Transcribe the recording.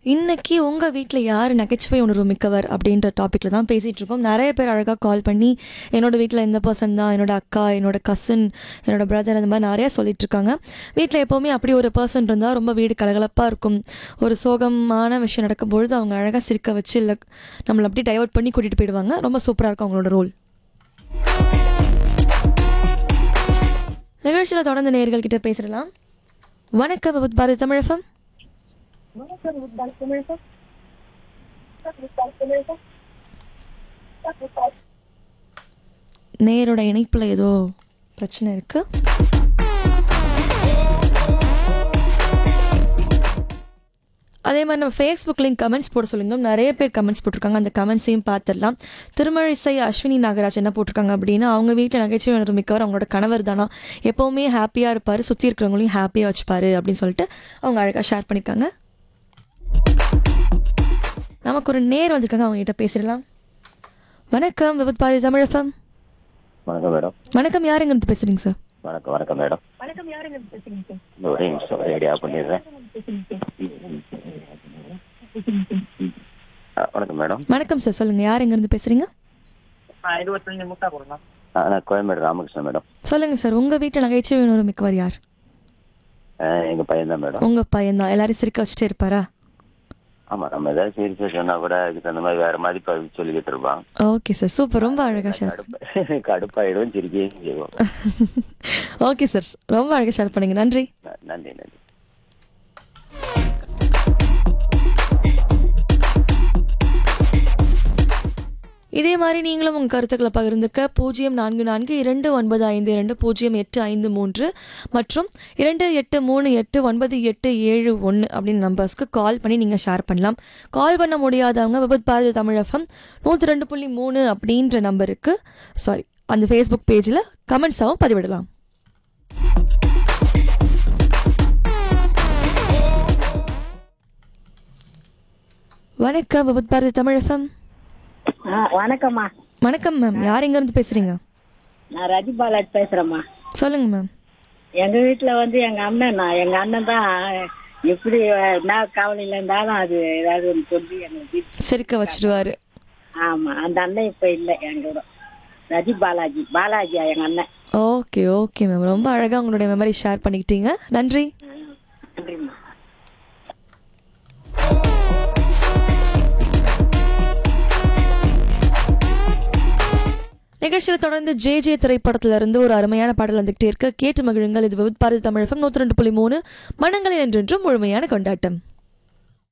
இன்னைக்கு உங்கள் வீட்டில் யார் நகைச்சுவை உணர்வு மிக்கவர் அப்படின்ற டாப்பிக்கில் தான் பேசிகிட்டு இருக்கோம் நிறைய பேர் அழகாக கால் பண்ணி என்னோட வீட்டில் இந்த பர்சன் தான் என்னோட அக்கா என்னோட கசின் என்னோட பிரதர் அந்த மாதிரி நிறையா சொல்லிட்டு இருக்காங்க வீட்டில் எப்போவுமே அப்படி ஒரு பர்சன் இருந்தால் ரொம்ப வீடு கலகலப்பாக இருக்கும் ஒரு சோகமான விஷயம் நடக்கும் பொழுது அவங்க அழகாக சிரிக்க வச்சு இல்லை நம்மளை அப்படி டைவர்ட் பண்ணி கூட்டிகிட்டு போயிடுவாங்க ரொம்ப சூப்பராக இருக்கும் அவங்களோட ரோல் நிகழ்ச்சியில் தொடர்ந்து நேயர்கள் கிட்ட பேசிடலாம் வணக்கம் விபத் பாரதி தமிழகம் நேரோட இணைப்பில் ஏதோ பிரச்சனை இருக்கு அதே மாதிரி நம்ம ஃபேஸ்புக்லேயும் கமெண்ட்ஸ் போட சொல்லுங்க நிறைய பேர் கமெண்ட்ஸ் போட்டிருக்காங்க அந்த கமெண்ட்ஸையும் பார்த்துடலாம் திருமழிசை அஸ்வினி நாகராஜ் என்ன போட்டிருக்காங்க அப்படின்னா அவங்க வீட்டில் நகைச்சுவை உணர்வு மிக்கவர் அவங்களோட கணவர் தானா எப்போவுமே ஹாப்பியாக இருப்பார் சுற்றி இருக்கிறவங்களையும் ஹாப்பியாக வச்சுப்பாரு அப்படின்னு சொல்லிட்டு அவங்க அழகாக ஷேர் பண்ணியிருக்காங்க நமக்கு ஒரு நேர் வந்திருக்காங்க அவங்க கிட்ட பேசிடலாம் வணக்கம் விபத் பாரி தமிழகம் வணக்கம் மேடம் வணக்கம் யாருங்க இருந்து பேசுறீங்க சார் வணக்கம் வணக்கம் மேடம் இந்த ஒரே நிமிஷம் ரெடியா பண்ணிடுறேன் ஆ, வணக்கம் மேடம் வணக்கம் சார் சொல்லுங்க யார் எங்க இருந்து பேசுறீங்க ஆ, நான் கோயம்பேடு ராமகிருஷ்ணன் மேடம் சொல்லுங்க சார் உங்க வீட்டில் நகைச்சுவை உணர்வு மிக்கவர் யார் ஆ, எங்க பையன் தான் மேடம் உங்க பையன் தான் எல்லாரையும் சிரிக்க வச்சுட்டே இருப்பாரா ஆமா நம்ம ஏதாவது சீரியஸா சொன்னா கூட அதுக்கு அந்த மாதிரி வேற மாதிரி பதில் சொல்லிக்கிட்டு இருப்பான் ஓகே சார் சூப்பர் ரொம்ப அழகா ஷேர் கடுப்பா கடுப்பாயிடும் சிரிக்கையும் செய்வோம் ஓகே சார் ரொம்ப அழகா ஷேர் பண்ணீங்க நன்றி ந- நன்றி நன்றி இதே மாதிரி நீங்களும் உங்கள் கருத்துக்களை பகிர்ந்துக்க பூஜ்ஜியம் நான்கு நான்கு இரண்டு ஒன்பது ஐந்து இரண்டு பூஜ்ஜியம் எட்டு ஐந்து மூன்று மற்றும் இரண்டு எட்டு மூணு எட்டு ஒன்பது எட்டு ஏழு ஒன்று அப்படின்னு நம்பர்ஸ்க்கு கால் பண்ணி நீங்கள் ஷேர் பண்ணலாம் கால் பண்ண முடியாதவங்க விபத் பாரதி தமிழகம் நூற்றி ரெண்டு புள்ளி மூணு அப்படின்ற நம்பருக்கு சாரி அந்த ஃபேஸ்புக் பேஜில் கமெண்ட்ஸாகவும் பதிவிடலாம் வணக்கம் விபத் பாரதி தமிழகம் ஆ வணக்கம்மா வணக்கம் மேம் யார் எங்கேருந்து பேசுகிறீங்க நான் ரஜி பாலாஜ் பேசுறேம்மா சொல்லுங்க மேம் எங்க வீட்டுல வந்து எங்க அண்ணன் நான் எங்க அண்ணன் தான் எப்படி என்ன கவலையில இருந்தாலும் அது ஏதாவது ஒன்று சொல்லி எங்களுக்கு சிரிக்க வச்சிடுவாரு ஆமா அந்த அண்ணன் இப்ப இல்லை எங்க கூட ரஜி பாலாஜி பாலாஜியா எங்க அண்ணன் ஓகே ஓகே மேம் ரொம்ப அழகாக உங்களுடைய மெமரி ஷேர் பண்ணிக்கிட்டீங்க நன்றி நன்றிம்மா நிகழ்ச்சியில் தொடர்ந்து ஜே ஜே திரைப்படத்துல இருந்து ஒரு அருமையான பாடல் வந்துகிட்டே இருக்கு கேட்டு மகிழுங்கள் இது வித் பாரதி தமிழகம் நூற்றி ரெண்டு புள்ளி மூணு மனங்களில் என்றென்றும் முழுமையான கொண்டாட்டம்